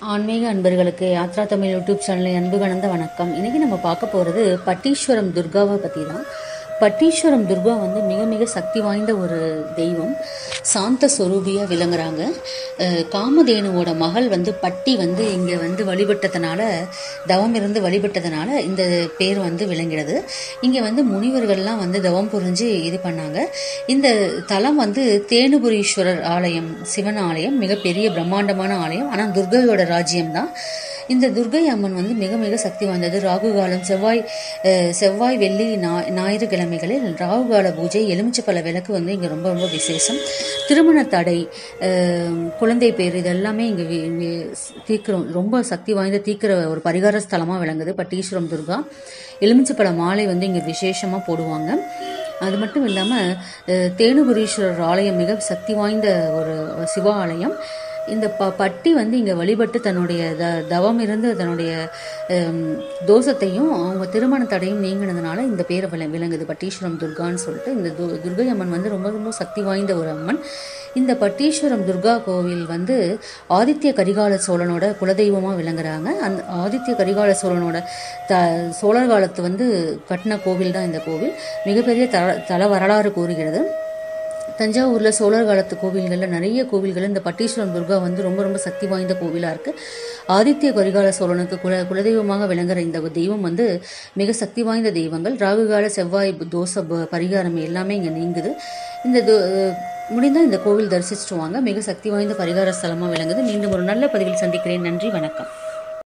ஆன்மீக அன்பர்களுக்கு யாத்ரா தமிழ் யூடியூப் சேனலில் அன்பு கலந்த வணக்கம் இன்னைக்கு நம்ம பார்க்க போகிறது பட்டீஸ்வரம் துர்காவை பற்றி தான் பட்டீஸ்வரம் துர்கா வந்து மிக மிக சக்தி வாய்ந்த ஒரு தெய்வம் சாந்த சொரூபியாக விளங்குறாங்க அஹ் காமதேனுவோட மகள் வந்து பட்டி வந்து இங்கே வந்து வழிபட்டதுனால தவம் இருந்து வழிபட்டதுனால இந்த பேர் வந்து விளங்கிடுது இங்கே வந்து முனிவர்கள்லாம் வந்து தவம் புரிஞ்சு இது பண்ணாங்க இந்த தலம் வந்து தேனுபுரீஸ்வரர் ஆலயம் சிவன் ஆலயம் மிகப்பெரிய பிரம்மாண்டமான ஆலயம் ஆனால் துர்கையோட ராஜ்யம் தான் இந்த துர்கை அம்மன் வந்து மிக மிக சக்தி வாய்ந்தது ராகு காலம் செவ்வாய் அஹ், செவ்வாய் வெள்ளி ஞா- ஞாயிறு கிழமைகளில் ராகு கால பூஜை எலுமிச்சப்பழ விளக்கு வந்து இங்கே ரொம்ப ரொம்ப விசேஷம் திருமண தடை அஹ், குழந்தை பேர் இதெல்லாமே இங்கே தீர்க்கிறோம் ரொம்ப சக்தி வாய்ந்த தீர்க்கிற ஒரு பரிகார ஸ்தலமாக விளங்குது பட்டீஸ்வரம் துர்கா எலுமிச்சப்பழ மாலை வந்து இங்கே விசேஷமாக போடுவாங்க அது மட்டும் இல்லாமல் தேனுபுரீஸ்வரர் ஆலயம் மிக சக்தி வாய்ந்த ஒரு சிவ ஆலயம் இந்த ப பட்டி வந்து இங்கே வழிபட்டு தன்னுடைய த தவம் இருந்து தன்னுடைய ஹம், தோஷத்தையும் அவங்க திருமண தடையும் நீங்கினதுனால இந்த பேரை விள விளங்குது பட்டீஸ்வரம் துர்கான்னு சொல்லிட்டு இந்த து துர்கை அம்மன் வந்து ரொம்ப ரொம்ப சக்தி வாய்ந்த ஒரு அம்மன் இந்த பட்டீஸ்வரம் துர்கா கோவில் வந்து ஆதித்ய கரிகால சோழனோட குலதெய்வமாக விளங்குறாங்க அந்த ஆதித்ய கரிகால சோழனோட த சோழர் காலத்து வந்து கட்டின கோவில் தான் இந்த கோவில் மிகப்பெரிய தல தல வரலாறு கூறுகிறது தஞ்சாவூரில் சோழர் காலத்து கோவில்களில் நிறைய கோவில்கள் இந்த பட்டீஸ்வரம் துர்கா வந்து ரொம்ப ரொம்ப சக்தி வாய்ந்த கோவிலாக இருக்குது ஆதித்ய கரிகால சோழனுக்கு குல குலதெய்வமாக விளங்குற இந்த தெய்வம் வந்து மிக சக்தி வாய்ந்த தெய்வங்கள் ராகுகால செவ்வாய் தோச ப- பரிகாரம் எல்லாமே இங்கே நீங்குது இந்த து- முடிந்தால் இந்த கோவில் தரிசிச்சுட்டு வாங்க மிக சக்தி வாய்ந்த பரிகார ஸ்தலமாக விளங்குது மீண்டும் ஒரு நல்ல பதிவில் சந்திக்கிறேன் நன்றி வணக்கம்